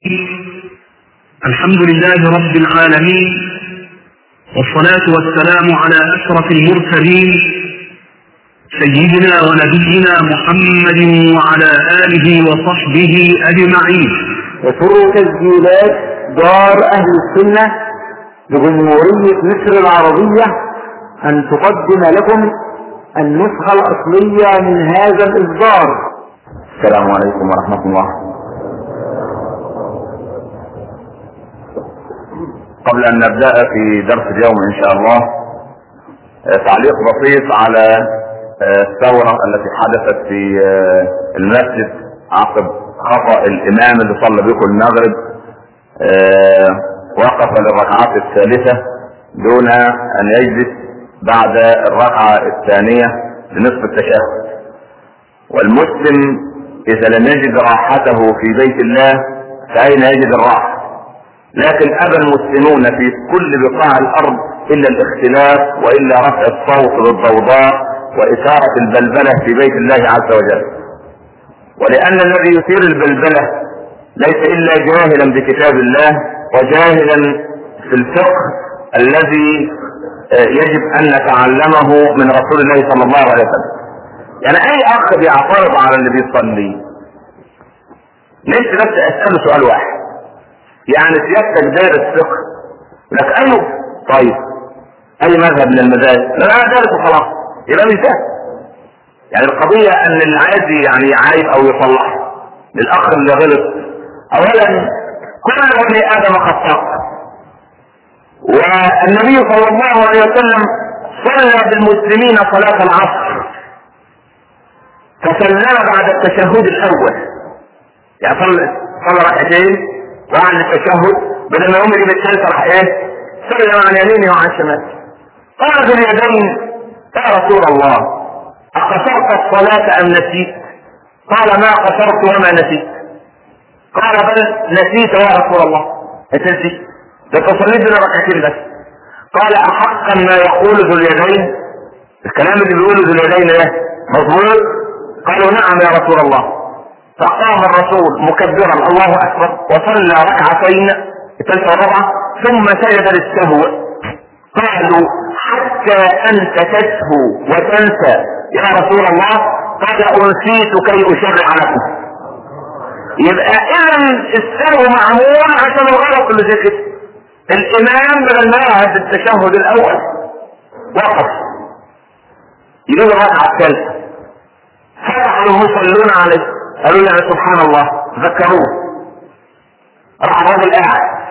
الحمد لله رب العالمين والصلاة والسلام على أشرف المرسلين سيدنا ونبينا محمد وعلى آله وصحبه أجمعين يسر تسجيلات دار أهل السنة بجمهورية مصر العربية أن تقدم لكم النسخة الأصلية من هذا الإصدار السلام عليكم ورحمة الله قبل أن نبدأ في درس اليوم إن شاء الله تعليق بسيط على الثورة التي حدثت في المسجد عقب خطأ الإمام اللي صلى بكم المغرب وقف للركعات الثالثة دون أن يجلس بعد الركعة الثانية لنصف التشهد والمسلم إذا لم يجد راحته في بيت الله فأين يجد الراحة لكن أبى المسلمون في كل بقاع الأرض إلا الاختلاف وإلا رفع الصوت بالضوضاء وإثارة البلبلة في بيت الله عز وجل ولأن الذي يثير البلبلة ليس إلا جاهلا بكتاب الله وجاهلا في الفقه الذي يجب أن نتعلمه من رسول الله صلى الله عليه وسلم يعني أي أخ بيعترض على اللي بيصلي نفسي بس أسأله سؤال واحد يعني سيادتك دارس فقه لك ايوه طيب اي مذهب من المذاهب لا انا دارس وخلاص يبقى مثال يعني القضية ان اللي عايز يعني يعايب او يصلح للاخ اللي غلط اولا كل بني ادم خطاء والنبي صلى الله عليه وسلم صلى بالمسلمين صلاة العصر فسلم بعد التشهد الاول يعني صلى صلى ركعتين وعن التشهد بدل ما يقوم يجيب الثالثة راح ايه؟ سلم عن يمينه وعن شماله. قال ذو اليدين يا رسول الله أقصرت الصلاة أم نسيت؟ قال ما قصرت وما نسيت. قال بل نسيت يا رسول الله. انت نسيت؟ ده تصليت لنا ركعتين بس. قال أحقا ما يقول ذو اليدين؟ الكلام اللي بيقوله ذو اليدين ده مظبوط؟ قالوا نعم يا رسول الله. فقام الرسول مكبرا الله اكبر وصلى ركعتين الثالثة والرابعة ثم سجد للسهو قالوا حتى انت تسهو وتنسى يا رسول الله قد انسيت كي اشرع لكم يبقى اذا السهو معمول عشان الغلط اللي زي كده الامام بدل ما يعهد التشهد الاول وقف يجيب الركعه الثالثه فتح المصلون عليه قالوا له سبحان الله ذكروه راح الراجل قاعد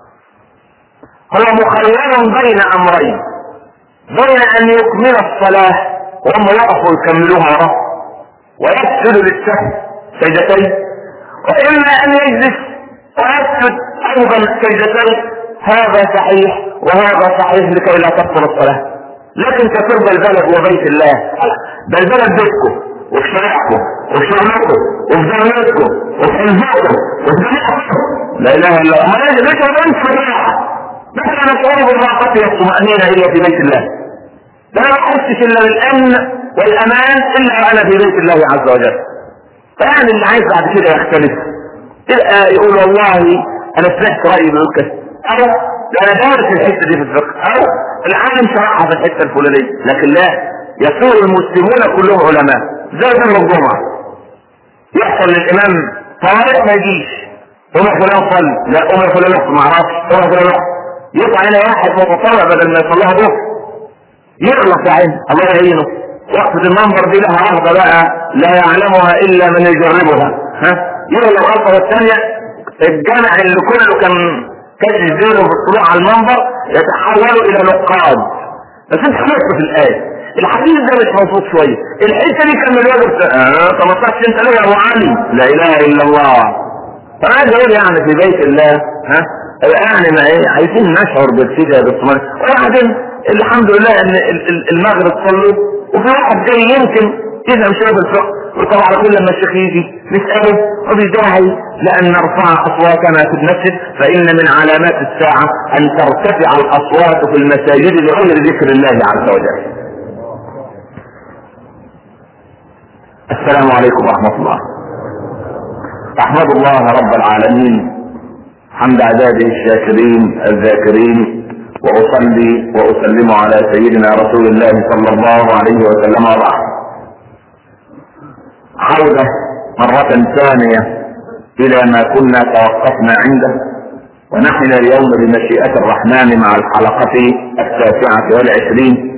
هو مخير بين امرين بين ان يكمل الصلاة وهم يقفوا يكملوها رب ويسجد للسهو سجدتين واما ان يجلس ويسجد ايضا سجدتين هذا صحيح وهذا صحيح لكي لا تبطل الصلاة لكن تفرد البلد وبيت الله بلبلة بيتكم وفي شريعكم وفي شغلكم وفي دولتكم وفي حزبكم وفي شريعكم لا اله الا الله ليس ليس من الراحه متى نشعر بالراحه والطمانينه الا في بيت الله لا احسش الا بالامن والامان الا وانا في بيت الله عز وجل فيعني اللي عايز بعد كده يختلف تبقى يقول والله انا سمعت رايي بيقول كده او ده انا دارس الحته دي في الفقه او العالم شرحها في الحته الفلانيه لكن لا يسور المسلمون كلهم علماء زي يوم الجمعة يحصل للإمام طارق ما يجيش قوم فلان صلي لا قوم فلان يحصل ما اعرفش قوم فلان يحصل يطلع هنا واحد متطلع بدل ما يصليها ظهر يغلط يا عين الله يعينه وقفة المنبر دي لها عهدة بقى لا يعلمها إلا من يجربها ها يغلط الغلطة الثانية الجامع اللي كله كان كان يزيله في الطلوع على المنبر يتحول إلى نقاد بس انت في الآية الحديث ده مش مظبوط شويه الحته دي كان الواجب اه 18 انت ليه يا ابو علي لا اله الا الله فانا عايز اقول يعني في بيت الله ها يعني ما ايه عايزين نشعر بالفدا بالطمان وبعدين الحمد لله ان المغرب صلوا وفي واحد جاي يمكن يفهم شويه بالفقه وطبعا كل لما الشيخ يجي نساله وفي داعي لان نرفع اصواتنا في المسجد فان من علامات الساعه ان ترتفع الاصوات في المساجد لغير ذكر الله عز وجل السلام عليكم ورحمة الله أحمد الله رب العالمين حمد عباده الشاكرين الذاكرين واصلي واسلم على سيدنا رسول الله صلى الله عليه وسلم وبعد عودة مرة ثانية إلى ما كنا توقفنا عنده ونحن اليوم بمشيئة الرحمن مع الحلقة التاسعة والعشرين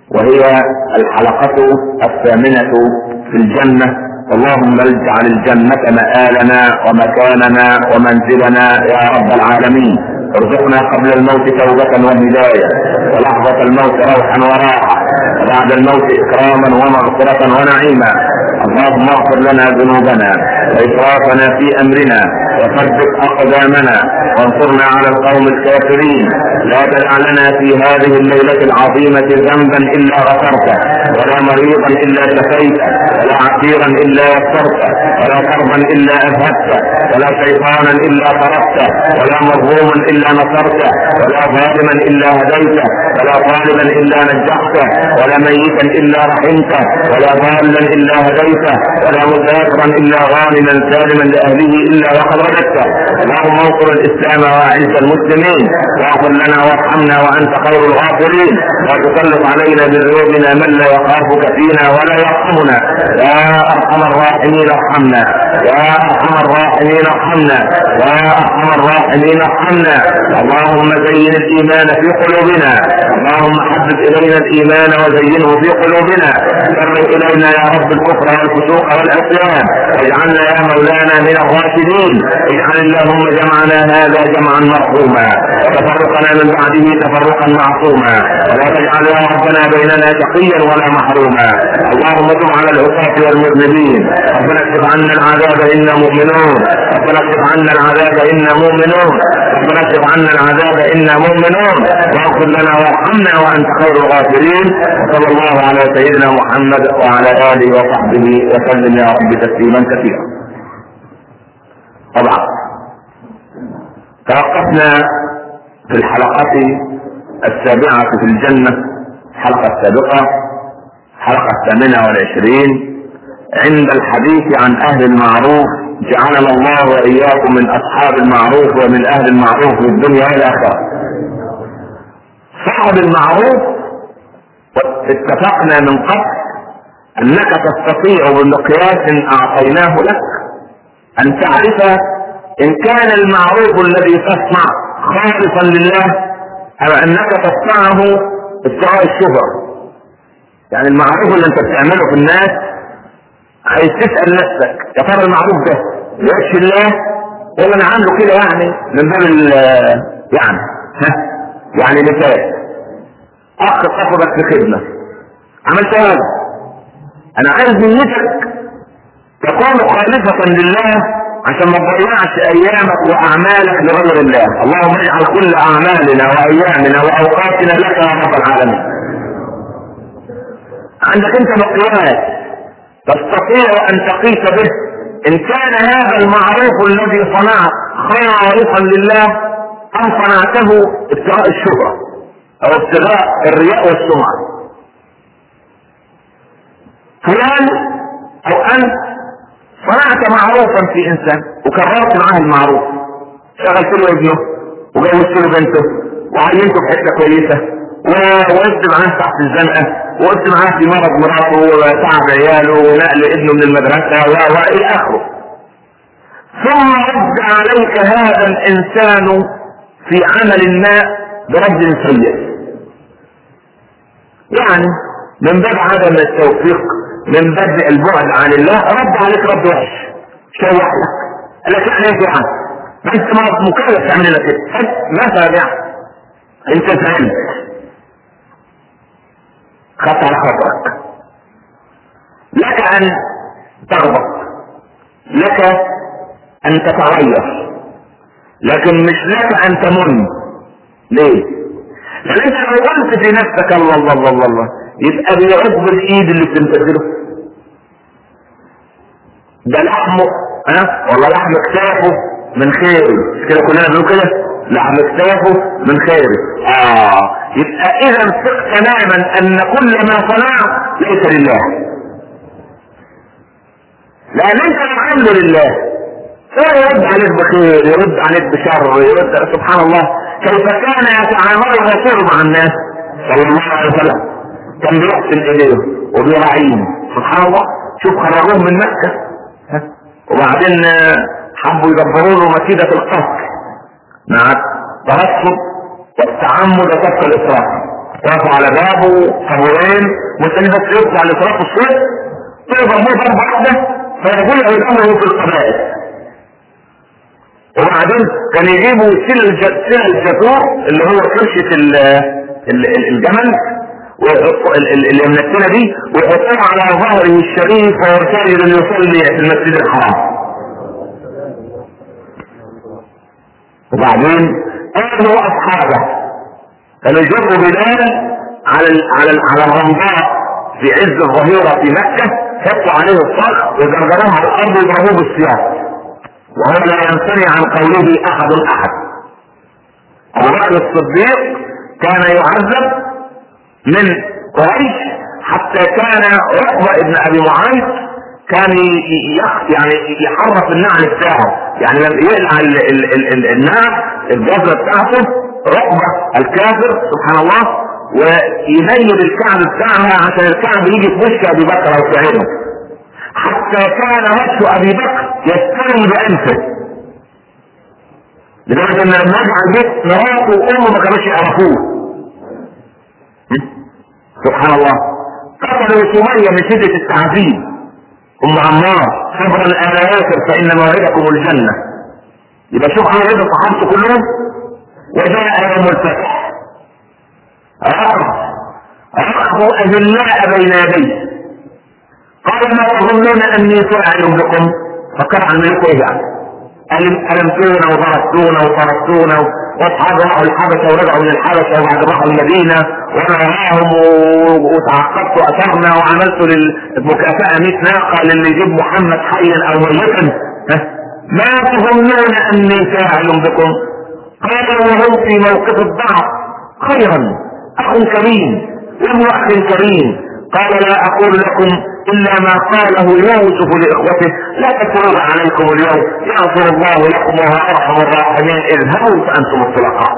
وهي الحلقة الثامنة في الجنة اللهم اجعل الجنة مآلنا ومكاننا ومنزلنا يا رب العالمين ارزقنا قبل الموت توبة وهداية ولحظة الموت روحا وراحة وبعد الموت إكراما ومغفرة ونعيما اللهم اغفر لنا ذنوبنا وإسرافنا في أمرنا وثبت أقدامنا وانصرنا على القوم الكافرين لا تدع لنا في هذه الليلة العظيمة ذنبا إلا غفرته ولا مريضا إلا شفيته ولا عسيرا إلا يسرته ولا كربا إلا أذهبته ولا شيطانا إلا طردته ولا مظلوما إلا نصرته ولا ظالما إلا هديته ولا طالبا إلا نجحته ولا ميتا إلا رحمته ولا ضالا إلا هديته ولا مسافرا إلا غانما سالما لأهله إلا وقد رددته اللهم انصر الإسلام وأعز المسلمين واغفر لنا وارحمنا وأنت خير الغافرين وتسلط علينا بذنوبنا من لا يخافك فينا ولا يرحمنا يا أرحم الراحمين ارحمنا يا أرحم الراحمين ارحمنا يا أرحم الراحمين ارحمنا اللهم زين الإيمان في قلوبنا اللهم حبب إلينا الإيمان وزينه في قلوبنا كره إلينا يا رب الكفر والفسوق والعصيان واجعلنا يا مولانا من الراشدين اجعل اللهم جمعنا هذا جمعا مرحوما وتفرقنا من بعده تفرقا معصوما ولا تجعل يا ربنا بيننا شقيا ولا محروما اللهم تب على العصاة والمذنبين ربنا اكشف عنا العذاب انا مؤمنون ربنا اكشف عنا العذاب انا مؤمنون ربنا اكشف عنا العذاب انا مؤمنون واغفر لنا وارحمنا وانت خير الغافرين وصلى الله على سيدنا محمد وعلى اله وصحبه وسلم يا رب تسليما كثيرا طبعا توقفنا في الحلقة السابعة في الجنة الحلقة السابقة الحلقة الثامنة والعشرين عند الحديث عن أهل المعروف جعلنا الله وإياكم من أصحاب المعروف ومن أهل المعروف في الدنيا والآخرة صاحب المعروف اتفقنا من قبل أنك تستطيع بمقياس أعطيناه لك أن تعرف إن كان المعروف الذي تصنع خالصا لله أو أنك تصنعه ابتغاء الشهرة يعني المعروف اللي أنت بتعمله في الناس عايز تسأل نفسك يا ترى المعروف ده لوجه الله ولا أنا عامله كده يعني من باب يعني ها يعني مثال أخ قصدك في خدمة عملت هذا أنا عايز نيتك تكون خالصة لله عشان ما تضيعش ايامك واعمالك لغير الله اللهم اجعل كل اعمالنا وايامنا واوقاتنا لك يا رب العالمين عندك انت مقياس تستطيع ان تقيس به ان كان هذا المعروف الذي صنعت خالصا لله ام صنعته ابتغاء الشهرة او ابتغاء الرياء والسمعة فلان او انت صنعت معروفا في انسان وكررت معاه المعروف شغلت له ابنه وجوزت له بنته وعينته في حته كويسه ووقفت معاه تحت الزنقه وقفت معاه في مرض مراته وتعب عياله ونقل ابنه من المدرسه و الى اخره ثم رد عليك هذا الانسان في عمل ما برد سيء يعني من باب عدم التوفيق من بدء البعد عن الله رد عليك رد وحش شوح لك قال لك احنا يا عم ما انت مكلف تعمل لك كده ما تابع انت فهمت خدت على خطرك لك ان تغضب لك ان تتغير لكن مش لك ان تمن ليه؟ لان انت لو قلت في نفسك الله الله الله الله, الله يبقى بيعض الايد اللي بتمتثله ده لحمه ها والله لحم كتافه من خيري مش كده كلنا بنقول كده لحم كتافه من خيري اه يبقى اذا ثق تماما ان كل ما صنعت ليس لله لان انت لو عامله لله يرد عليك بخير يرد عليك بشر يرد سبحان الله كيف كان يتعامل الرسول مع الناس صلى الله عليه وسلم كان بيحسن اليهم وبيراعيهم سبحان الله شوف خرجوهم من مكه وبعدين حبوا يدبروا له مكيده القصر مع الترصد والتعمد وكف الاسراف وقفوا على بابه قبرين مستني بس يطلع الاسراف الصيف يضربوه ضربه واحده فيقول الامر في القبائل وبعدين كان يجيبوا سل سل الجزور اللي هو فرشة الجمل اللي منتنة دي ويحطوها على ظهره الشريف وهو سائر يصلي في المسجد الحرام وبعدين قالوا اصحابه كانوا يجروا بلال على ال على ال على الرمضاء في عز الظهيرة في مكة حطوا عليه الصخر وزرزروه على الارض ويضربوه بالسياط وهو لا يمتنع عن قوله احد احد ابو بكر الصديق كان يعذب من قريش حتى كان عقبه ابن ابي معيط كان يعني يحرف النعل بتاعه يعني لما يقلع النعل الجزره بتاعته عقبه الكافر سبحان الله ويميل الكعب بتاعها عشان الكعب يجي في وش ابي بكر او في عينه حتى كان وجه ابي بكر يستوي بانفه لدرجه ان لما رجع البيت مراته وامه ما كانوش يعرفوه سبحان الله قتلوا سميه من شده التعذيب ام عمار صبرا انا ياسر فان موعدكم الجنه يبقى شوف على رضا صحابته كلهم وجاء يوم الفتح رقبوا اذلاء بين يديه قال ما تظنون اني فاعل بكم فكر عن ملكه ايه يعني ألمتونا وضربتونا وطردتونا واصحاب راحوا الحبشه ورجعوا من الحبشه وبعد راحوا المدينه وانا وراهم وتعقبت اثرنا وعملت للمكافاه 100 ناقه للي يجيب محمد حيا او ميتا ما تظنون اني فاعل بكم قالوا وهم في موقف الضعف خيرا اخ كريم ابن اخ كريم قال لا اقول لكم الا ما قاله يوسف لاخوته لا تكرر عليكم اليوم يغفر الله لكم وهو ارحم الراحمين اذهبوا فانتم الطلقاء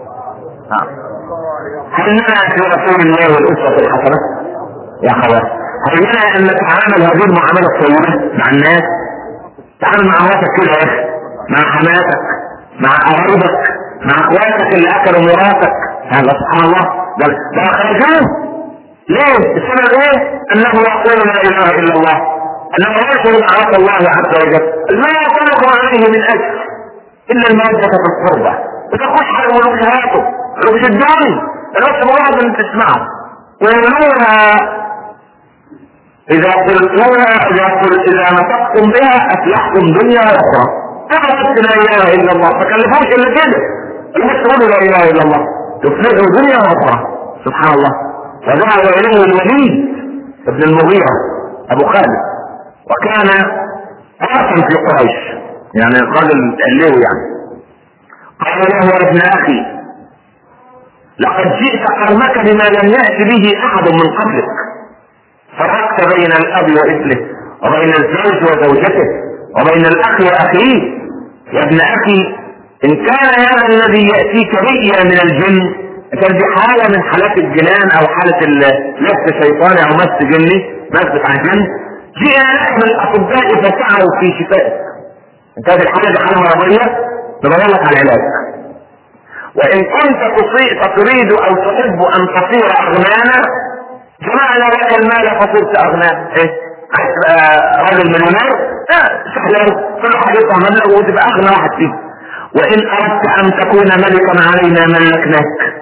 هل لنا في رسول الله والاسره الحسنه يا خوات هل لنا ان نتعامل هذه المعامله الطيبه مع الناس تعامل مع مراتك كده يا اخي مع حماتك مع قرايبك مع اخواتك اللي اكلوا مراتك هذا سبحان الله ده ده خرجوه ليه؟ السبب ايه؟ انه يقول لا اله الا الله انه يشهد دعوات الله عز وجل ما يطلق عليه من اجر الا المودة في القربة وتخش على ملوكهاته ويشدوني الناس مجرد ان تسمعه ويقولونها اذا قلتوها اذا قلت اذا نطقتم بها افلحتم دنيا واخرى قلت لا اله الا الله ما كلفوش الا كده الناس تقولوا لا اله الا الله تفلحوا دنيا واخرى سبحان الله ودعا اليه الوليد ابن المغيرة ابو خالد وكان راسا في قريش يعني الرجل له يعني قال له يا ابن اخي لقد جئت قومك بما لم يأت به احد من قبلك فرقت بين الاب وابنه وبين الزوج وزوجته وبين الاخ واخيه يا ابن اخي ان كان هذا الذي ياتيك رئيا من الجن كان دي حالة من حالات الجنان او حالة مس شيطاني او مس جني مس بتاع الجن جئنا نحن الاطباء فسعوا في شفائك انت هذه الحالة دي حالة مرضية ندور لك على العلاج وان كنت تريد او تحب ان تصير اغنانا جمعنا لك المال فصرت اغنانا ايه عايز تبقى راجل مليونير لا سهل كل واحد يطلع مبلغ وتبقى اغنى واحد فيهم وان اردت ان تكون ملكا علينا ملكناك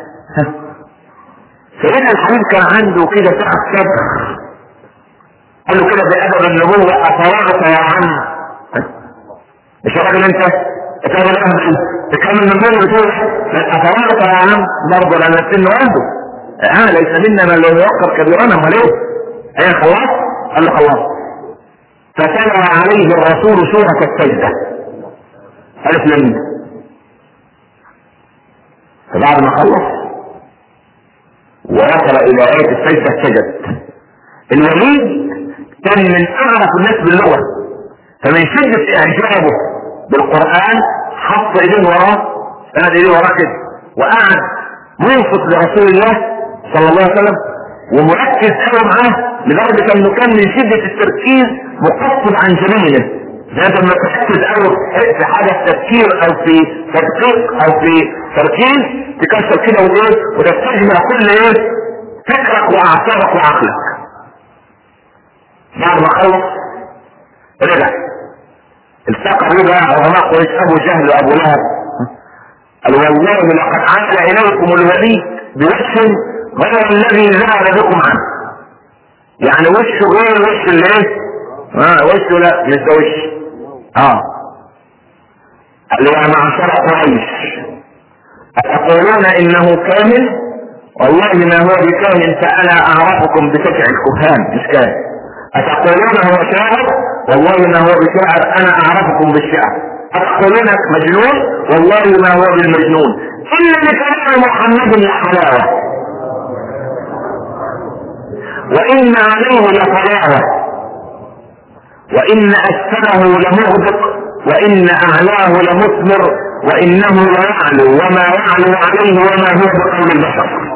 سيدنا الحبيب كان عنده كده سعة صدر قال له كده بأدب النبوة أفرغت يا عم مش راجل انت تكمل اهل تكمل النبوة بتقول أفرغت يا عم برضه لأن السن عنده اه ليس منا من لو يوقف كبيرنا امال ايه؟ ايه خلاص؟ قال له خلاص فتلا عليه الرسول سورة السجدة ألف لم فبعد ما خلص ووصل الى آية السجدة سجد الوليد كان من اعرف الناس باللغة فمن شدة اعجابه بالقران حط ايديه وراه سند ايديه وراه كده وقعد منصت لرسول الله صلى الله عليه وسلم ومركز قوي معاه لدرجه انه كان من شده التركيز مقصد عن جميله زي لما تركز قوي في حاجه تفكير او في تدقيق او في تركيز تكسر كده وايه وتستجمع كل ايه فكرك واعصابك وعقلك بعد ما خلص رجع التقى به بقى علماء قريش ابو جهل وابو لهب قال والله لقد عاد اليكم الوليد بوجه غير الذي ذهب بكم عنه يعني وشه غير وش اللي ايه اه وشه لا مش ده وش اه قال له يا معشر قريش أتقولون إنه كامل والله ما هو بكاهن فأنا أعرفكم بسجع الكهان مش كاهن أتقولون هو شاعر والله ما هو بشاعر أنا أعرفكم بالشعر أتقولون مجنون والله ما هو بالمجنون إن لكلام محمد لحلاوة وإن عليه لطلاوة وإن أسفله لمغدق وإن أعلاه لمثمر وإنه ليعلو وما يعلو عليه وما هو بقول البشر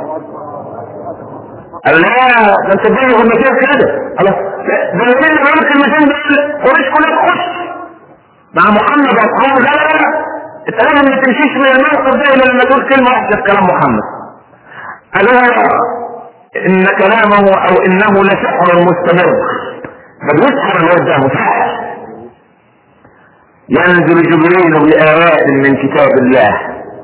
قال لا ده انت تبلغ المكان كده خلاص ده مين اللي بيقول الكلمتين دول قريش كلها تخش مع محمد واصحابه لا لا لا انت لازم ما تمشيش من الموقف ده الا لما تقول كلمه واحده في كلام محمد الا ان كلامه او انه لسحر مستمر بل يسحر الواد ده مسحر ينزل جبريل بآيات من كتاب الله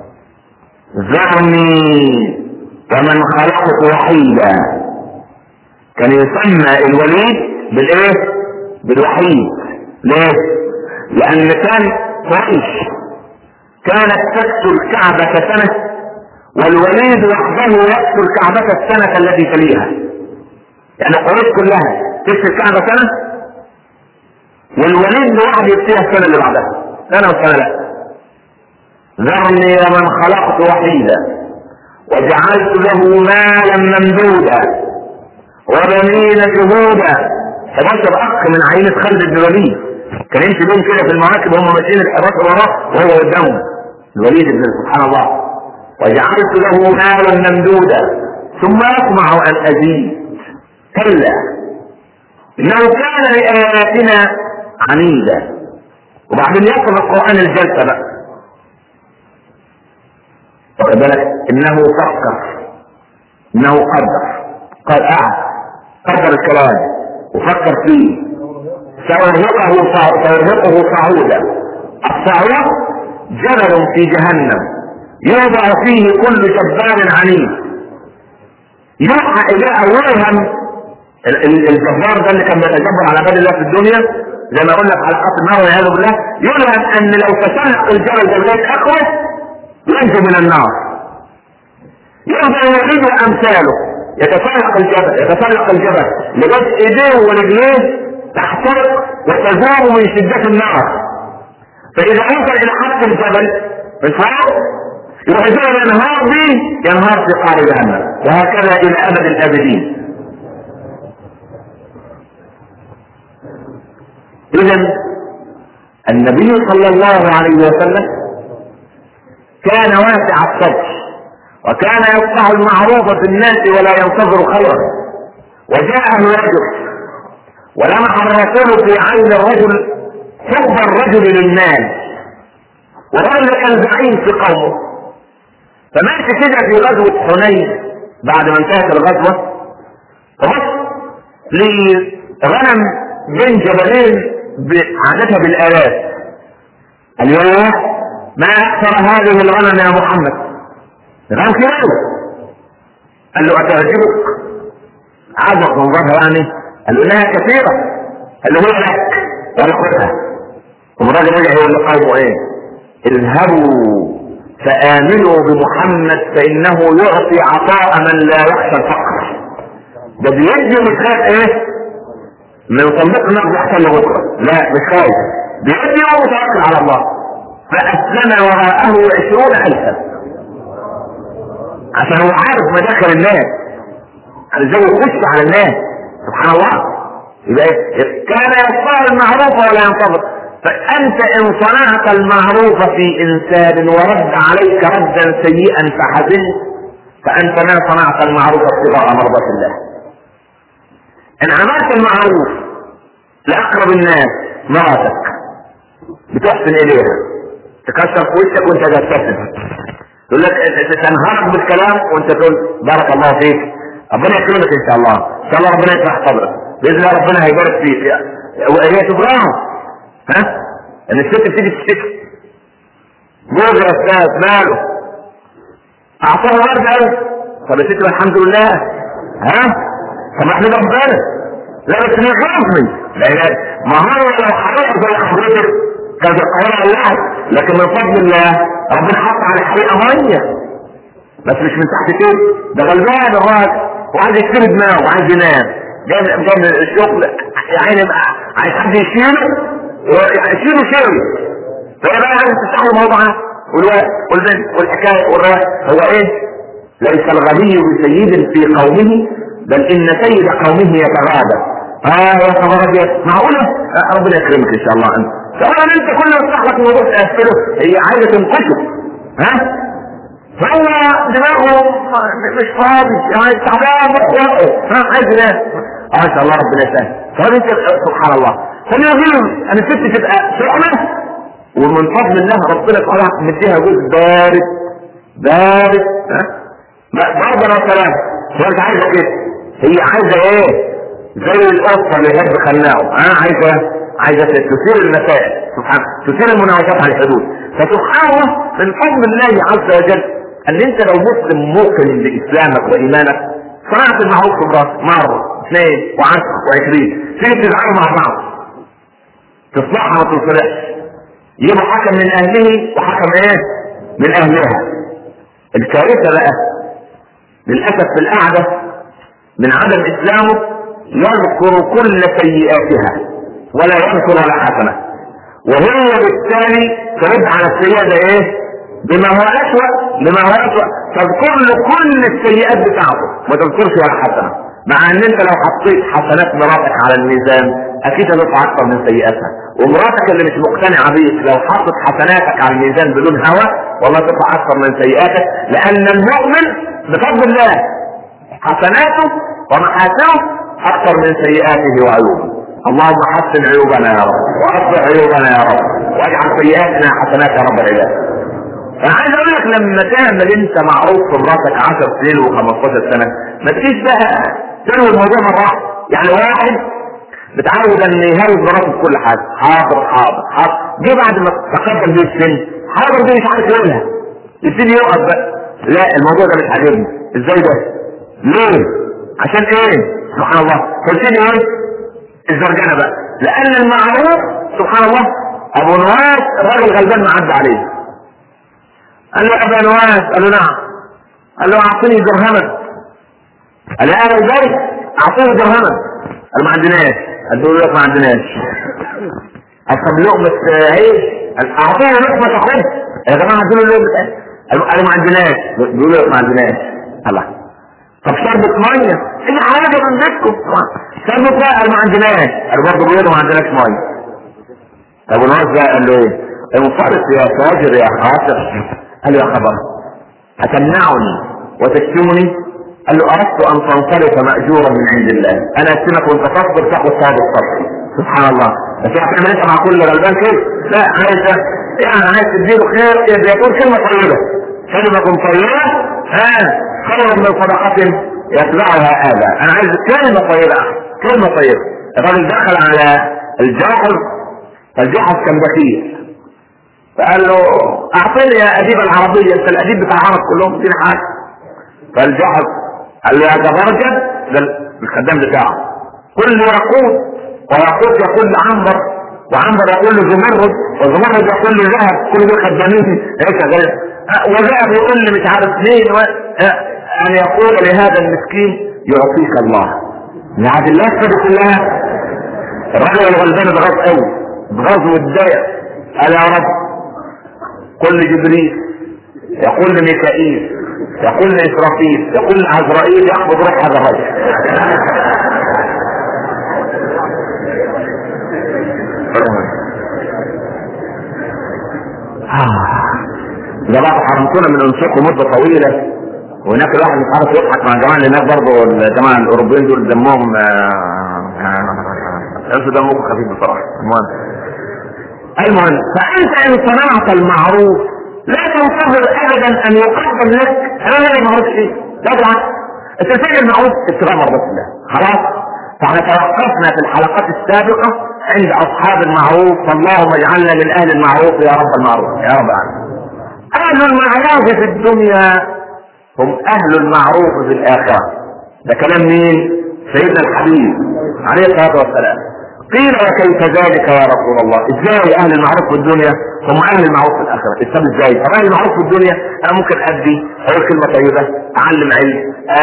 ذرني ومن خلقت وحيدا كان يسمى الوليد بالايه بالوحيد ليه لان كان قريش كانت تكسو الكعبة سنة والوليد وحده يكسو الكعبة السنة التي تليها يعني قريش كلها تكسو الكعبة سنة والوليد لوحده يكسيها السنة اللي بعدها سنة وسنة لا ذرني ومن خلقت وحيدا وجعلت له مالا ممدودا وبنين شهودا 11 اخ من عينة خالد بن الوليد كان يمشي بيهم كده في المواكب وهم ماشيين ال 11 وراه وهو قدامهم الوليد بن سبحان الله وجعلت له مالا ممدودا ثم يطمع ان ازيد كلا انه كان لاياتنا عنيدا وبعدين يقرا القران الجلسه بقى واخد بالك انه فكر انه قدر قال قعد قدر الكلام وفكر فيه سأرهقه سأرهقه صعودا الصعود جبل في جهنم يوضع فيه كل جبار عنيد يوحى الى اوهم الجبار ده اللي كان بيتجبر على عباد الله في الدنيا زي ما قلنا في حلقات النار والعياذ بالله يلهم ان لو تسلق الجبل ده لغايه اخره ينجو من النار يفضل يريد امثاله يتسلق الجبل يتسلق الجبل لغايه ايديه ورجليه تحترق وتزور من شده النار فاذا وصل الى حد الجبل من فوق يروح يجرب الانهار دي ينهار في قعر جهنم وهكذا الى ابد الابدين اذا النبي صلى الله عليه وسلم كان واسع الصدر وكان يصنع المعروف في الناس ولا ينتظر خيرا وجاءه رجل ولمح الرسول في عين الرجل حب الرجل للمال والرجل كان زعيم في قومه فماشي كده في غزوة حنين بعد ما انتهت الغزوة فبص لغنم بين جبلين عادتها بالالاف قال يا ما اكثر هذه الغنم يا محمد غنم كيلو قال له اتعجبك عجب منظرها يعني قال له انها كثيره قال له هي لك قال خذها والراجل رجع يقول لقومه ايه اذهبوا فامنوا بمحمد فانه يعطي عطاء من لا يخشى الفقر ده بيدي مش ايه ما يطلقنا بيحصل له بكره لا مش خايف بيدي ومتوكل على الله فاسلم وراءه عشرون الفا عشان هو عارف مداخل الناس ازاي يخش على الناس سبحان الله يبقى كان يصنع المعروف ولا ينتظر فانت ان صنعت المعروف في انسان ورد عليك ردا سيئا فحزنت فانت ما صنعت المعروف ابتغاء مرضات الله ان عملت المعروف لاقرب الناس مراتك بتحسن اليها تكسر في وشك وانت تبتسم تقول لك تنهارك بالكلام وانت تقول بارك الله فيك ربنا يكرمك ان شاء الله ان شاء الله ربنا يشرح صدرك باذن الله ربنا هيبارك فيك وهي تبراهم ها ان الست بتيجي تشتكي جوز يا استاذ ماله اعطاها ورد قوي طب يا ست الحمد لله ها طب احنا ربنا لا بس من غيرني لا ما هو لو حرقت زي حضرتك كانت القاهره ولعت لكن من فضل الله ربنا حط على الحريقه ميه بس مش من تحت كده ده غلبان الراجل وعايز يشتري دماغه وعايز ينام جاي جاي من الشغل يعني عايز حد يشيله يشيله شيله فهي بقى عايز تستحمل الموضوع والوقت والبنت والحكايه والرواية هو ايه؟ ليس الغبي بسيد في قومه بل ان سيد قومه يتغاضى اه يا خبر معقوله؟ آه ربنا يكرمك ان شاء الله انت سواء انت كل ما تفتح لك الموضوع تقفله هي عايزه تنقشه ها؟ فهو دماغه مش فاضي يعني تعبان مخه ها عايز ينام اه ان شاء الله ربنا يسهل فانت سبحان الله فاليقين ان الست تبقى سخنه ومن فضل الله ربنا تعالى مديها جزء بارد بارد ها برضه لو كلام هي مش عايزه كده هي عايزه ايه؟ زي القطه اللي هي خلاعه ها عايزه عايزه تثير المسائل سبحان تثير المناوشات على الحدود فسبحان الله من فضل الله عز وجل ان انت لو مسلم موقن باسلامك وايمانك صنعت المعروف في براسك مره اثنين وعشرة وعشرين تيجي تزعلوا مع بعض تصلحها ما تصلحش يبقى حكم من اهله وحكم ايه؟ من اهلها الكارثه بقى للاسف في القعده من عدم اسلامه يذكر كل سيئاتها ولا يذكر ولا حسنه وهي بالتالي ترد على السيئه ده ايه؟ بما هو اسوء بما هو اسوء تذكر له كل السيئات بتاعته ما تذكرش ولا حسنه مع ان انت لو حطيت حسنات مراتك على الميزان اكيد هتطلع اكثر من سيئاتها ومراتك اللي مش مقتنعه بيك لو حطت حسناتك على الميزان بدون هوى والله تطلع اكثر من سيئاتك لان المؤمن بفضل الله حسناته ومحاسنه اكثر من سيئاته وعيوبه اللهم حسن عيوبنا يا رب واصلح عيوبنا يا رب واجعل سيئاتنا حسنات يا رب العباد انا عايز اقول لك لما تعمل انت معروف في مراتك 10 سنين و15 سنه ما تجيش بقى تنوي الموضوع مره واحده يعني واحد متعود ان يهاوز مراته في كل حاجه حاضر حاضر حاضر جه بعد ما تقدم بيه السن حاضر دي مش عارف يقولها يبتدي يقف بقى لا الموضوع ده مش عاجبني ازاي ده؟ ليه؟ عشان ايه؟ سبحان الله فبتدي ايه؟ الزرجانه بقى لان المعروف سبحان الله ابو نواس الراجل غلبان ما عدى عليه قال له ابا نواس قال له نعم قال له اعطني درهما قال له انا ازاي اعطيه درهما قال ما عندناش قال له لك ما عندناش قال طب لقمة عيش قال اعطيه لقمة خبز يا جماعة ادوا له لقمة قال قالوا ما عندناش بيقول له ما عندناش الله طب شربة مية ايه حاجة من بيتكم شربة مية قال ما عندناش قال برضه بيقولوا ما عندناش مية طب ونواس بقى قال له ايه انصرف يا فاجر يا خاطر قال له يا خبر أتمنعني وتشتمني قال له أردت أن تنصرف مأجورا من عند الله أنا أسلمك وأنت تصبر تاخد ثواب الصبر سبحان الله بس هتعمل أنت مع كل غلبان كده لا عايز يعني عايز تديله خير يقول كلمة طيبة كلمة طيبة ها خير من صدقة يتبعها هذا أنا عايز كلمة طيبة كلمة طيبة الراجل دخل على الجاحظ فالجاحظ كان بخيل فقال له اعطيني يا اديب العربيه انت الاديب بتاع العرب كلهم اديني حاجه فالجحظ قال له يا تبرجل ده الخدام بتاعه كل يقود ويقود يقول لعنبر وعنبر يقول له زمرد وزمرد يقول له ذهب كل دول خدامين ايش غير وذهب يقول لي مش عارف مين و... ان يقول لهذا المسكين يعطيك الله يعني اللفه دي كلها الراجل الغلبان اتغاظ قوي اتغاظ واتضايق قال يا رب قل لجبريل يقول لميكائيل يقول لإسرافيل يقول لعزرائيل يقبض روح هذا الرجل آه. ده بقى حرمتونا من انفسكم مده طويله وهناك الواحد مش عارف يضحك مع الجماعه اللي هناك برضه الجماعه الاوروبيين دول دمهم آه دمهم خفيف بصراحه المهم المهم فانت ان صنعت المعروف لا تنتظر ابدا ان يقدم لك هذا المعروف ايه؟ لا بالعكس التفكير المعروف اتباع مرضات الله خلاص فاحنا توقفنا في الحلقات السابقه عند اصحاب المعروف فاللهم اجعلنا من اهل المعروف يا رب المعروف يا رب العالمين اهل المعروف في الدنيا هم اهل المعروف في الاخره ده كلام مين سيدنا الحبيب عليه الصلاه والسلام قيل وكيف ذلك يا رسول الله ازاي اهل المعروف في الدنيا هم اهل المعروف في الاخره طب ازاي طب اهل المعروف في الدنيا انا ممكن ادي اقول كلمه طيبه اعلم علم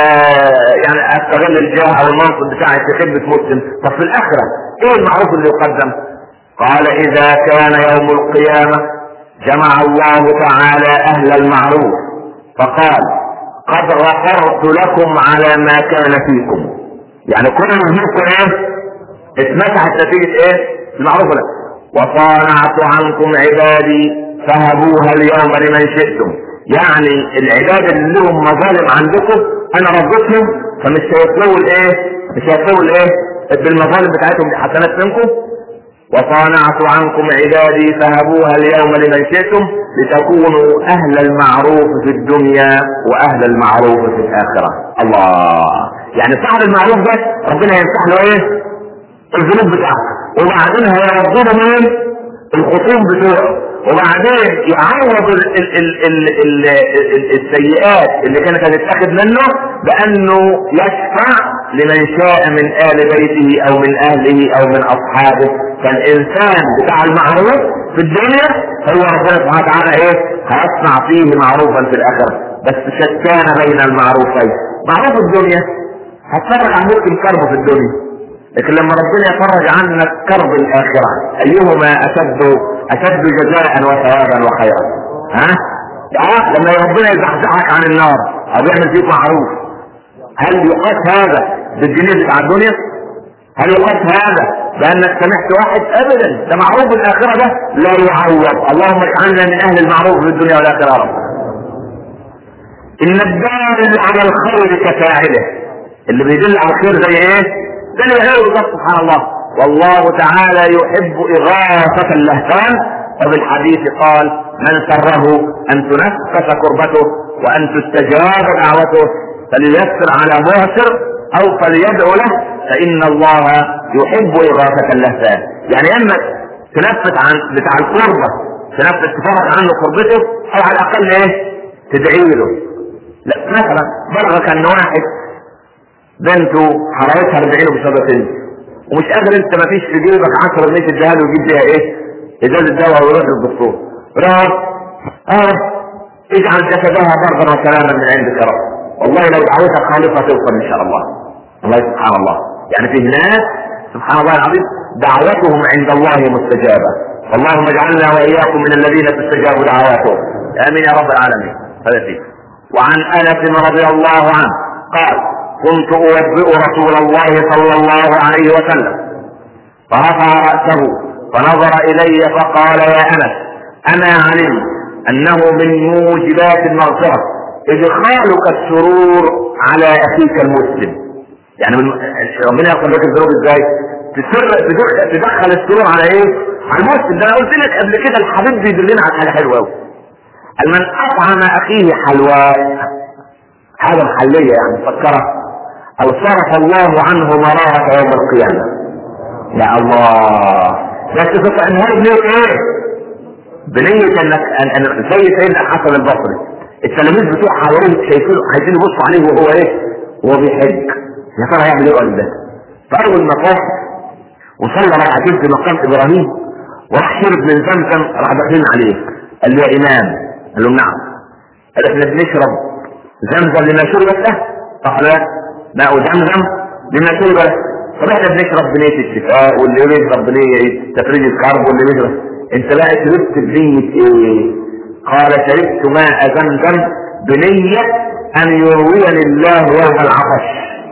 آه يعني استغل الجاه او المنصب بتاعي في خدمه مسلم طب في الاخره ايه المعروف اللي يقدم قال اذا كان يوم القيامه جمع الله تعالى اهل المعروف فقال قد غفرت لكم على ما كان فيكم يعني كل منكم ايه اتمسحت نتيجة ايه المعروف لك وصانعت عنكم عبادي فهبوها اليوم لمن شئتم يعني العباد اللي لهم مظالم عندكم انا رديتهم فمش هيطلبوا الايه مش هيطلبوا الايه بالمظالم بتاعتهم دي حسنات منكم وصانعت عنكم عبادي فهبوها اليوم لمن شئتم لتكونوا اهل المعروف في الدنيا واهل المعروف في الاخره الله يعني صاحب المعروف ده ربنا يمسح له ايه الذنوب بتاعته وبعدين هيردوا مين الخصوم بتوعه وبعدين يعوض ال ال ال ال ال ال السيئات اللي كانت هتتاخد منه بانه يشفع لمن شاء من ال بيته او من اهله او من اصحابه فالانسان بتاع المعروف في الدنيا هو ربنا سبحانه وتعالى ايه هيصنع فيه معروفا في الاخره بس شتان بين المعروفين معروف الدنيا هتفرج عن ممكن كربه في الدنيا لكن لما ربنا يفرج عنك كرب الاخره ايهما اشد اشد جزاء وثوابا وخيرا ها اه لما ربنا يزحزحك عن النار او يعمل فيك معروف هل يقاس هذا بالجنيه بتاع الدنيا هل يقاس هذا بانك سمحت واحد ابدا ده معروف الاخره ده لا يعوض اللهم اجعلنا من اهل المعروف في الدنيا والاخره يا رب ان الدال على الخير كفاعله اللي بيدل على الخير زي ايه ده اللي غيره بالظبط سبحان الله والله تعالى يحب إغاثة اللهفان وفي الحديث قال من سره أن تنفس كربته وأن تستجاب دعوته فليسر على معسر أو فليدعو له فإن الله يحب إغاثة اللهفان يعني إما تنفس عن بتاع القربة تنفس تفرج عنه قربته أو على الأقل إيه تدعي له لا مثلا بلغ كان واحد بنته حرارتها 40 بسبب ومش قادر انت ما فيش في جيبك 10 جنيه تديها له ويجيب بيها ايه؟ ازازه دواء ويروح للدكتور. راح اه اجعل جسدها بردا وسلاما من عندك يا رب. والله لو دعوتك خالصه توصل ان شاء الله. والله سبحان الله. يعني في ناس سبحان الله العظيم دعوتهم عند الله مستجابه. اللهم اجعلنا واياكم من الذين تستجاب دعواتهم. امين يا رب العالمين. هذا فيه. وعن انس رضي الله عنه قال كنت أوبئ رسول الله صلى الله عليه وسلم فرفع رأسه فنظر إلي فقال يا أنس أما علمت أنه من موجبات المغفرة إدخالك السرور على أخيك المسلم يعني من ربنا يغفر لك الذنوب ازاي؟ تسر تدخل السرور على ايه؟ على المسلم ده انا قلت لك قبل كده الحبيب بيدلنا على حاجه حلوه قوي. من اطعم اخيه حلواء حاجه محليه يعني مفكره او صرف الله عنه مرارة يوم القيامة يا الله بس تطعمها بنية ايه بنية انك ان ان زي سيدنا الحسن البصري التلاميذ بتوع حواليه شايفين عايزين يبصوا عليه وهو ايه وهو بيحج يا ترى هيعمل ايه ولا ده فاول ما طاف وصلى ركعتين في مقام ابراهيم وراح شرب من زمزم راح داخلين عليه قال له يا امام قال لهم نعم قال احنا بنشرب زمزم لما شربت له قال لا ماء زمزم لما شرب له طب احنا بنشرب بنية الشفاء واللي يشرب بنية تفريج الكرب واللي يشرب انت بقى شربت بنية ايه؟ قال شربت ماء زمزم بنية ان يرويني الله يوم العطش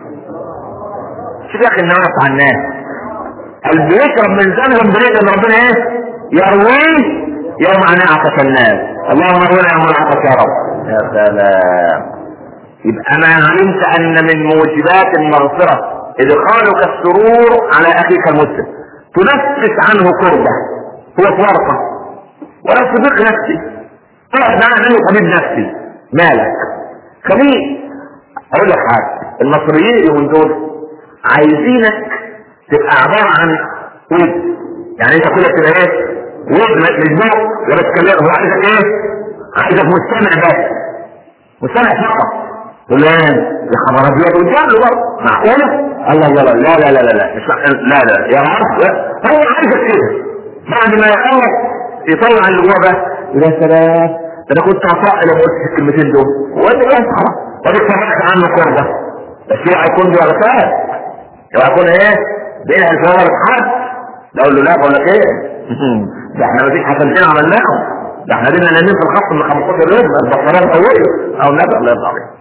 شوف يا اخي الناس على الناس اللي بيشرب من زمزم بنية ان ربنا ايه؟ يرويه يوم ان اعطش الناس اللهم ارنا يوم العطش يا رب يا سلام يبقى انا علمت ان من موجبات المغفره ادخالك السرور على اخيك المسلم تنفس عنه كربه هو في ورقه ولا صديق نفسي اقعد معاه عنه طبيب نفسي مالك خليه اقول لك حاجه المصريين اليومين دول عايزينك تبقى عباره عن ود يعني انت كلك تبقى ايه ود مش بق ولا تتكلم هو عايزك ايه عايزك مستمع بس مستمع فقط فلان يا خبر ابيض وجاب له برضه معقوله؟ الله الله لا لا لا لا لا مش معقول. لا لا يا رب هو عايزك كده بعد ما يخلص يطلع اللي جوه بس يا سلام ده انا كنت هطق لو قلت الكلمتين دول وانت ايه خلاص واديك سمعت عنه كربه بس اوعى يكون بغفاء اوعى يكون ايه؟ بينها الفور حد ده اقول له لا بقول لك ايه؟ ده احنا مفيش حسنتين عملناهم ده احنا لنا نايمين في الخط من 15 رجل البطاريه قويه او نبأ الله يرضى عليك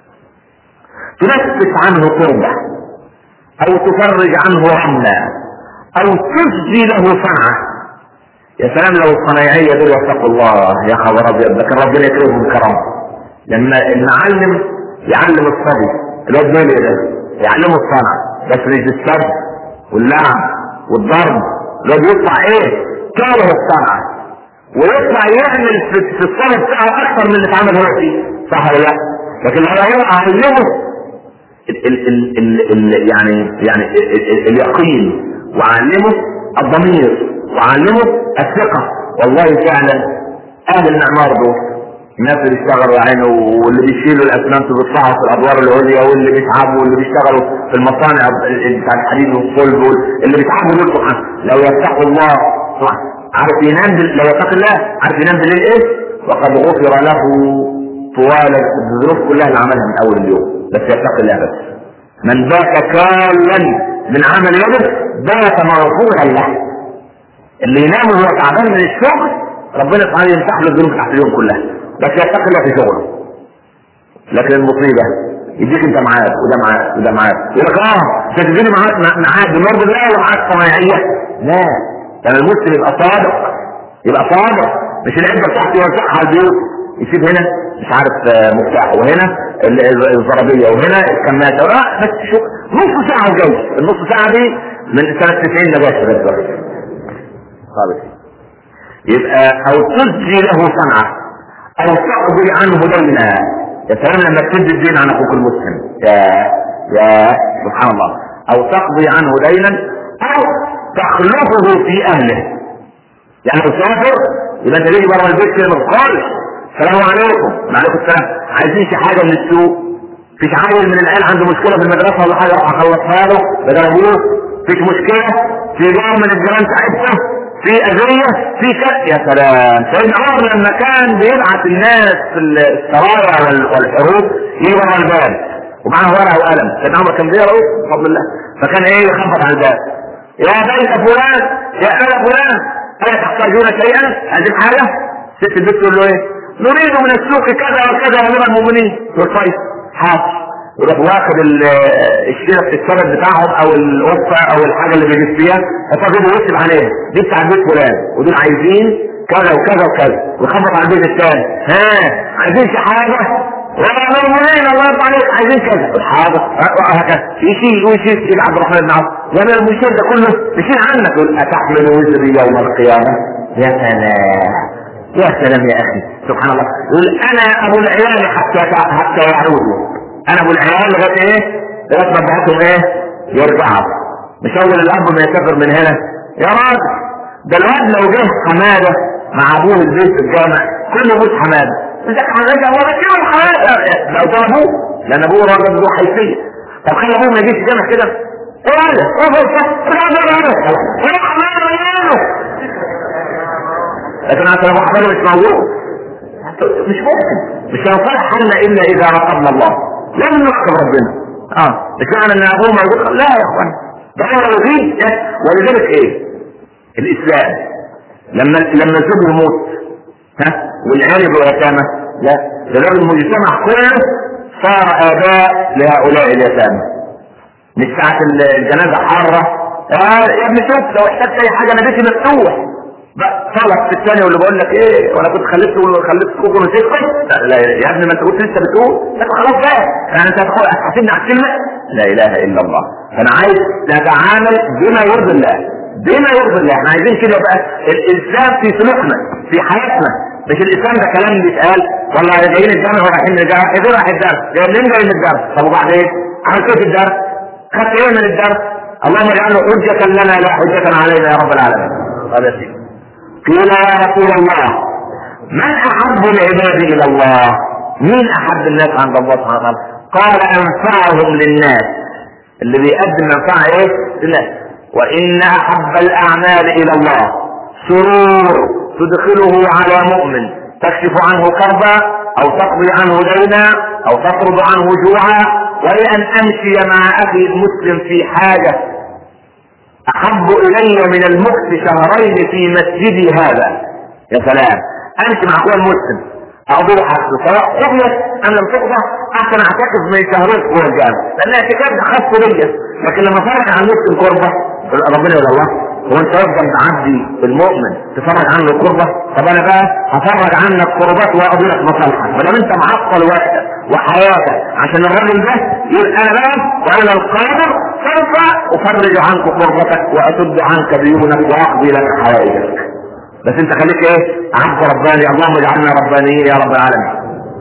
تنفس عنه كربة او تفرج عنه رملا او تجزي له صنعة يا سلام لو الصنايعية دول يتقوا الله يا خبر ابيض ده كان ربنا يكرمهم كرم لما المعلم يعلم الصبي الواد مالي ده يعلمه الصنعة بس مش السب واللعب والضرب الواد يطلع ايه؟ كاره الصنعة ويطلع يعمل في في الصنعة بتاعه اكثر من اللي اتعمل هو فيه صح ولا لا؟ لكن لو هو اعلمه ال ال ال ال ال يعني يعني ال ال اليقين وعلمه الضمير وعلمه الثقة والله فعلا اهل المعمار دول الناس اللي بيشتغلوا يا عيني واللي بيشيلوا الاسمنت وبيطلعوا في الادوار العليا واللي بيتعبوا واللي بيشتغلوا في المصانع بتاع الحديد والصلب اللي بيتعبوا دول سبحان لو يتقوا الله سبحان عارف ينام بال... لو يتقي الله عارف ينام بالليل ايه؟ وقد غفر له طوال الظروف كلها اللي عملها من اول اليوم بس يتقي الله بس من بات كالا من عمل يده بات مغفورا له اللي ينام وهو تعبان من الشغل ربنا سبحانه يمسح له الذنوب تحت اليوم كلها بس يتقي الله في شغله لكن المصيبه يديك انت معاك وده معاك وده معاك يقول لك اه انت تديني معاك معاك بمرض الله ومعاك صنايعيه لا كان المسلم يبقى صادق يبقى صادق مش العده بتاعته يوزعها على البيوت يسيب هنا مش عارف مفتاح وهنا الزرابيه وهنا الكماشه لا بس شوف نص ساعه وجاي النص ساعه دي من سنه 90 لغايه دلوقتي خالص يبقى او تجزي له صنعه او تقضي عنه دينا يا سلام لما تسد الدين عن اخوك المسلم يا يا سبحان الله او تقضي عنه دينا او تخلفه في اهله يعني لو سافر يبقى انت تيجي بره البيت كده ما تقالش السلام عليكم وعليكم السلام عايزين شي حاجه من السوق فيش عيل من العيال عنده مشكله في المدرسه ولا حاجه اروح اخلصها له بدل ابوه فيش مشكله في جار من الجيران ساعتها في اذيه في كذا يا سلام سيدنا عمر لما كان بيبعت الناس في السرايا والحروب يجي ورا الباب ومعاه ورقه وقلم سيدنا عمر كان بيقرا بفضل الله فكان ايه يخبط على الباب يا بيت فلان يا اهل فلان هل تحتاجون شيئا؟ عايزين حاجه؟ ست البيت تقول له ايه؟ نريد من السوق كذا وكذا يا امير المؤمنين يقول طيب حاضر يروح واخد الشيره السند بتاعهم او القفه او الحاجه اللي بيجيب فيها فاضل ويكتب عليها دي بتاع البيت فلان ودول عايزين كذا وكذا وكذا ويخبط على البيت الثاني ها عايزين شي حاجه يا امير المؤمنين الله يرضى عليك عايزين كذا حاضر وهكذا يشيل ويشيل سيد عبد الرحمن بن عوف يا امير المؤمنين ده كله يشيل عنك يقول اتحمل وزري يوم القيامه يا سلام يا سلام يا اخي سبحان الله يقول انا ابو العيال حتى حتى يعودوا انا ابو العيال لغايه ايه؟ لغايه ما بعتهم ايه؟ يرجعوا مش اول الاب ما يسافر من هنا يا راجل ده الواد لو جه حماده مع ابوه البيت في الجامع كله موت حماده ازيك حماده هو ده كده حماده لو ده ابوه لان ابوه راجل ذو حيثيه طب خلي ابوه ما يجيش الجامع كده ايه هذا؟ ايه هذا؟ لكن عشان ابو حماده مش موجود مش ممكن مش هيصلح حالنا الا اذا رقبنا الله لازم نرقب ربنا اه مش معنى ان ابوه موجود لا يا اخوان ده هو موجود ولذلك ايه الاسلام لما لما الزوج يموت ها والعيال يبقوا يتامى لا ده لازم المجتمع كله صار اباء لهؤلاء اليتامى مش ساعة الجنازة حارة آه يا ابني شوف لو احتجت اي حاجة انا بيتي مفتوح طلب في الثانيه واللي بقول لك ايه وانا كنت خليت خليت تكون وتسكت لا, لا يا ابني ما انت قلت لسه بتقول لا خلاص بقى يعني انت هتقول هتحاسبني على الكلمه لا اله الا الله فانا عايز نتعامل بما يرضي الله بما يرضي الله احنا عايزين كده بقى الاسلام في سلوكنا في حياتنا مش الاسلام ده كلام بيتقال والله جايين الجامع ورايحين الجامع ايه رايح الدرس جاي منين جاي من الدرس طب وبعدين عملت ايه في الدرس خدت ايه من الدرس اللهم اجعله حجة لنا لا حجة علينا يا رب العالمين هذا شيء قيل يا رسول الله من احب العباد الى الله مين احب الناس عند الله سبحانه وتعالى قال انفعهم للناس اللي بيقدم منفعه ايه للناس وان احب الاعمال الى الله سرور تدخله على مؤمن تكشف عنه كربا او تقضي عنه دينا او تطرد عنه جوعا ولان امشي مع اخي المسلم في حاجه احب الي من المكث شهرين في مسجدي هذا يا سلام امشي مع اخويا المسلم اقضي حقه سواء قضيت ام لم تقضى احسن اعتكف من شهرين جوه الجامع لان الاعتكاف ده خاص بيا لكن لما فرج عن المسلم قربه ربنا يقول الله هو انت افضل تعدي المؤمن تفرج عنه القربة طب انا بقى هفرج عنك قربات واقضي لك مصالحك ما دام انت معطل وقتك وحياتك عشان الراجل ده يقول انا بقى وانا القادر سوف افرج عنك قربتك واسد عنك ديونك واقضي لك حوائجك بس انت خليك ايه عبد رباني اللهم اجعلنا ربانيين يا رب العالمين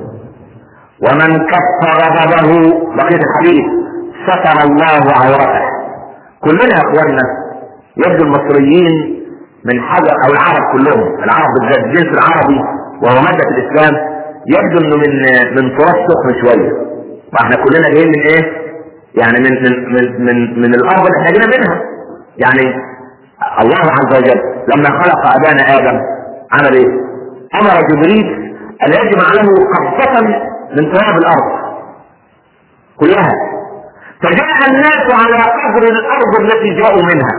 ومن كف غضبه بقية الحديث ستر الله عورته كلنا يا اخواننا يبدو المصريين من حجر او العرب كلهم العرب بالذات الجنس العربي وهو مادة الاسلام يبدو انه من من تراث سخن شويه واحنا كلنا جايين من ايه؟ يعني من من من من, من الارض اللي احنا جينا منها يعني الله عز وجل لما خلق ابانا ادم عمل ايه؟ امر جبريل ان يجمع له قبضة من تراب الارض كلها فجاء الناس على قدر الارض التي جاءوا منها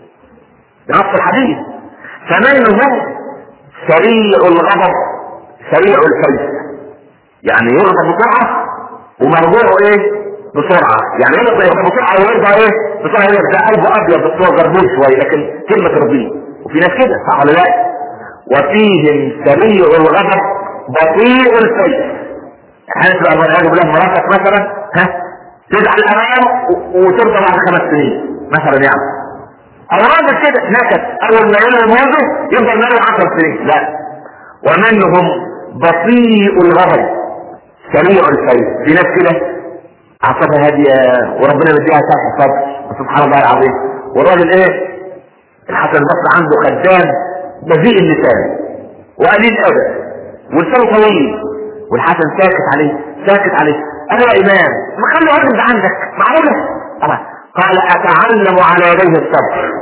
بنص الحديث فمنهم سريع الغضب سريع الفيس يعني يغضب بسرعة ومرجوعه ايه بسرعة يعني يغضب بسرعة ويرضى ايه بسرعة يرضى ده قلبه ابيض بس هو جربوش شوية لكن كلمة ترضيه وفي ناس كده صح ولا لا وفيهم سريع الغضب بطيء الفيس يعني تبقى والعياذ بالله مراتك مثلا ها تزعل امام وترضى بعد خمس سنين مثلا يعني او راجل كده نكت اول ما يلغي موزه يفضل ماله 10 سنين لا ومنهم بطيء الغضب سريع الفيض في ناس كده اعصابها هاديه وربنا مديها ساعه الصبر سبحان الله العظيم والراجل ايه الحسن البصري عنده خدام بذيء اللسان وقليل ادب ولسانه طويل والحسن ساكت عليه ساكت عليه انا يا امام ما خلي الراجل ده عندك معقوله طبعا قال اتعلم على يديه الصبر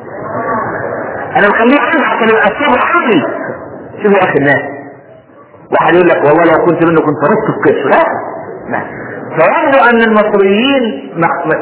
انا مخليه عندي عشان يبقى الصبر عندي شوف يا اخي الناس واحد يقول لك والله لو كنت منه كنت فرصت في كتف لا لا فيبدو ان المصريين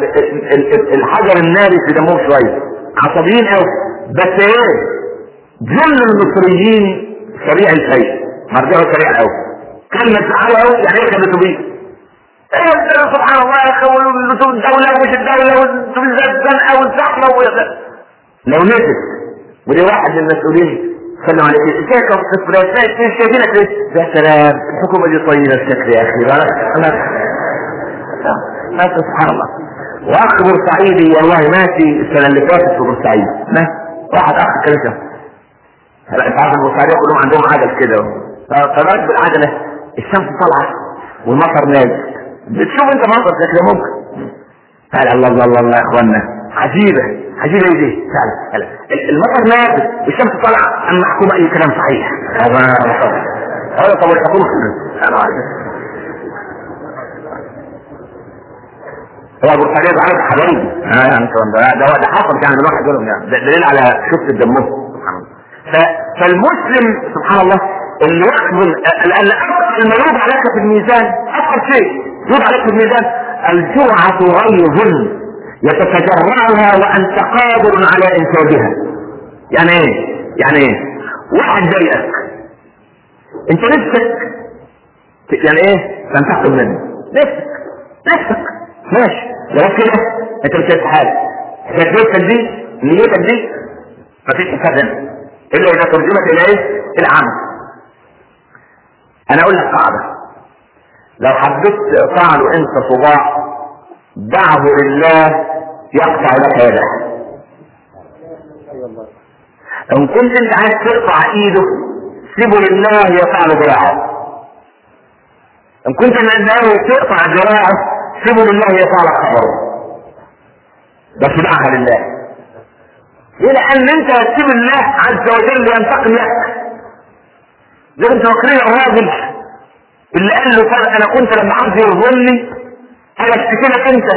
الحجر الناري في دمهم شويه عصبيين قوي بس ايه جل المصريين سريع الفيل مرجعه سريع قوي كلمة زعله قوي يعني ايه كلمته بيه سبحان الله يا اخي اللزوم الدولة ومش الدولة والزلزال الزنقة والزحمة لو نزل ودي واحد من المسؤولين سلم عليك ازيك يا استاذ فلان ازيك شايفينك ليه؟ يا سلام الحكومة دي طيبة الشكل يا اخي ما سبحان الله واخ بورسعيدي والله ماشي السنة اللي فاتت في بورسعيد ما واحد اخ كنيسة هلا انت عارف البورسعيدية كلهم عندهم عجل كده فراكب العجلة الشمس طالعة والمطر نازل بتشوف انت منظر شكله ممكن قال الله الله الله الله يا اخوانا عجيبه عجيبه ايه دي فعلا المطر نازل والشمس طالعه اما محكومه اي كلام صحيح هذا هذا طب الحكومه انا عارف هو ابو سعيد عارف حبايبي اه انت ده ده حصل يعني الواحد يقول يعني ده دليل على شفت دمه سبحان الله فالمسلم سبحان الله اللي يقبل لان الموجود عليك في الميزان اكثر شيء يوضع عليك في الميزان الجرعة غيظ يتتجرعها وانت قادر على انتاجها يعني ايه يعني ايه واحد ضايقك انت نفسك يعني ايه تنتقم منه نفسك نفسك ماشي لو كده انت مش شايف حاجه حكايتك دي نيتك دي مفيش حساب هنا الا اذا ترجمت الى ايه؟ العمل انا اقول لك قاعده لو حبيت تقطع له انت صباع دعه لله يقطع لك يده ان كنت انت عايز تقطع ايده سيبه لله يقطع له ذراعه ان كنت ناوي تقطع ذراعه سيبه لله يقطع لك خبره بس دعها لله ليه لان انت هتسيب الله عز وجل ينتقم لك زي انت فاكرين الراجل اللي قال له فرق انا كنت لما عبد يظلمني انا اشتكي لك انت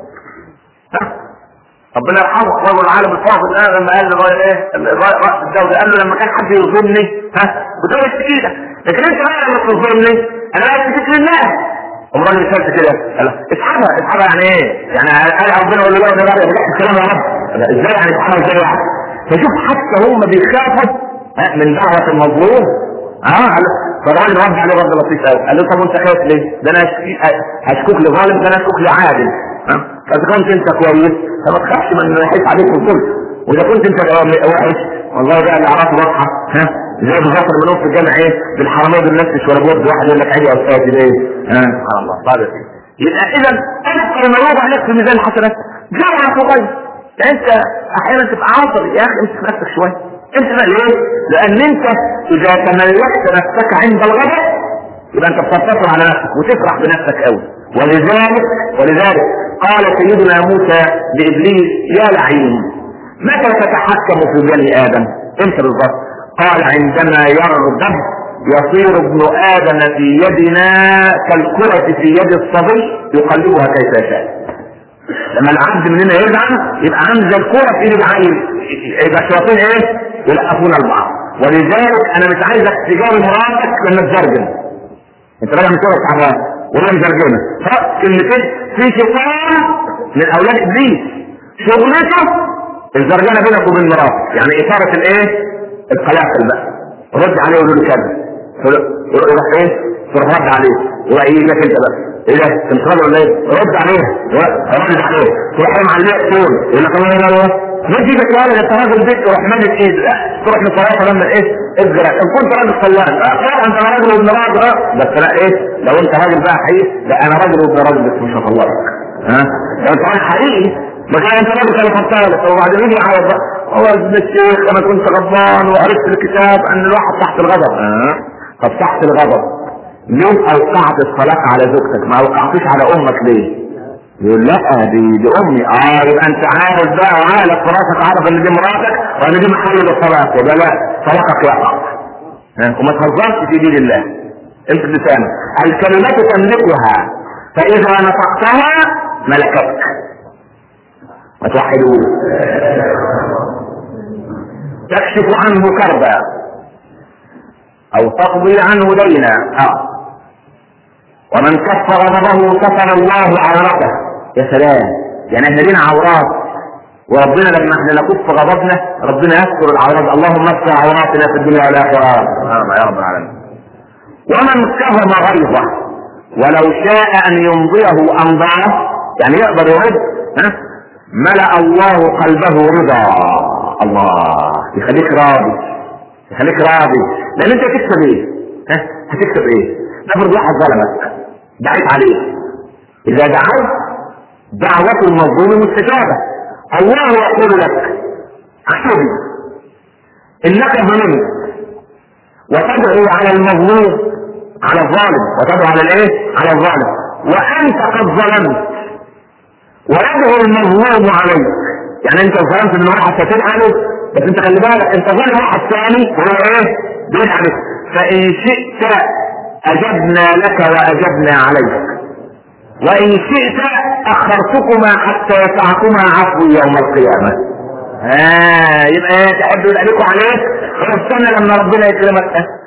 ها ربنا يرحمه رجل العالم الفاضل الان لما قال له ايه رأس الدولة قال له لما كان حد يظلمني ها بتقول اشتكي لك لكن انت بقى لما تظلمني انا لا اشتكيت لله الراجل يسالت كده قال له اسحبها اسحبها يعني ايه؟ يعني قال ربنا يقول له لا ده الكلام يا رب ازاي يعني اسحبها ازاي يعني؟ فشوف حتى هم بيخافوا من دعوة المظلوم اه فالراجل رد عليه رد لطيف قوي قال له طب وانت خايف ليه؟ ده انا هشكوك لظالم ده انا هشكوك لعادل ها فاذا كنت انت كويس فما تخافش من انه يحيف عليك الكل واذا كنت انت وحش والله بقى اللي اعرفه واضحه ها زي بظفر بنقف في الجامع ايه بالحراميه بالنفس ولا بود واحد يقول لك عيدي يا استاذ ليه؟ ها سبحان الله صادق يبقى اذا اكثر ما يوضع لك في ميزان الحسنات جمع صغير يعني انت احيانا تبقى عصبي يا اخي امسك نفسك شويه انت بقى ليه؟ لان انت اذا تملكت نفسك عند الغضب يبقى انت بتنتصر على نفسك وتفرح بنفسك قوي ولذلك ولذلك قال سيدنا موسى لابليس يا لعين متى تتحكم في بني ادم؟ امتى بالظبط؟ قال عندما يغضب يصير ابن ادم في يدنا كالكرة في يد الصبي يقلبها كيف يشاء. لما العبد مننا يزعل يبقى عامل زي الكوره في ايد العيل يبقى الشياطين ايه؟ يلقفون البعض ولذلك انا مش عايزك تجاري مراتك لما تزرجن انت راجع من كوره تعبان ولا مزرجنه كلمتين في شيطان من اولاد ابليس شغلته الزرجنه بينك وبين مراتك يعني اثاره الايه؟ القلاقل بقى رد عليه وقول له كذا يروح ايه؟ تروح رد عليه يروح يجي لك انت بقى ايه ده؟ انت راجل ولا ايه؟ رد عليه رد عليه تروح رامي عليه طول يقول لك الله لا لا ما تجيبك يا ولد انت راجل بيت تروح مادد ايه لا تروح لصلاة لما ايه؟ اجرى ان كنت راجل صلاه اه انت راجل وابن راجل اه بس لا ايه؟ لو انت راجل بقى حقيقي لا انا راجل وابن راجل بس مش هطلعك ها؟ لو انت راجل حقيقي ما كان انت راجل كان فطالك وبعدين يجي على بقى هو ابن الشيخ انا كنت غضبان وقريت في الكتاب ان الواحد تحت الغضب اه طب تحت الغضب ليه اوقعت الصلاة على زوجتك ما اوقعتش على امك ليه يقول لا دي دي امي اه يبقى انت عارف بقى وعقلك في راسك عارف ان دي مراتك وان دي محل للصلاة يبقى لا صلاتك يقع وما تهزرش في دين الله انت لسانك الكلمات تملكها فاذا نطقتها ملكتك ما توحدوه تكشف عنه كربا او تقضي عنه دينا اه ومن كف غضبه كفر الله عورته يا سلام يعني احنا لينا عورات وربنا لما احنا نكف غضبنا ربنا يستر العورات اللهم استر عوراتنا في الدنيا والاخره آه يا رب العالمين ومن كظم غيظه ولو شاء ان يمضيه امضاه يعني يقدر يرد ها ملأ الله قلبه رضا الله يخليك راضي يخليك راضي لان انت هتكسب ايه؟ ها هتكسب ايه؟ افرض واحد ظلمك دعيت عليه اذا دعوت دعوة المظلوم مستجابة الله يقول لك احسبي انك ظلمت وتدعو على المظلوم على الظالم وتدعو على الايه؟ على الظالم وانت قد ظلمت ويدعو المظلوم عليك يعني انت ظلمت ان واحد فتنعله بس انت خلي بالك انت ظالم واحد ثاني وهو ايه؟ بيدعمك فان شئت اجبنا لك واجبنا عليك وان شئت اخرتكما حتى يسعكما عفو يوم القيامه ها آه يبقى تحب يبقى عليك واستنى لما ربنا يكرمك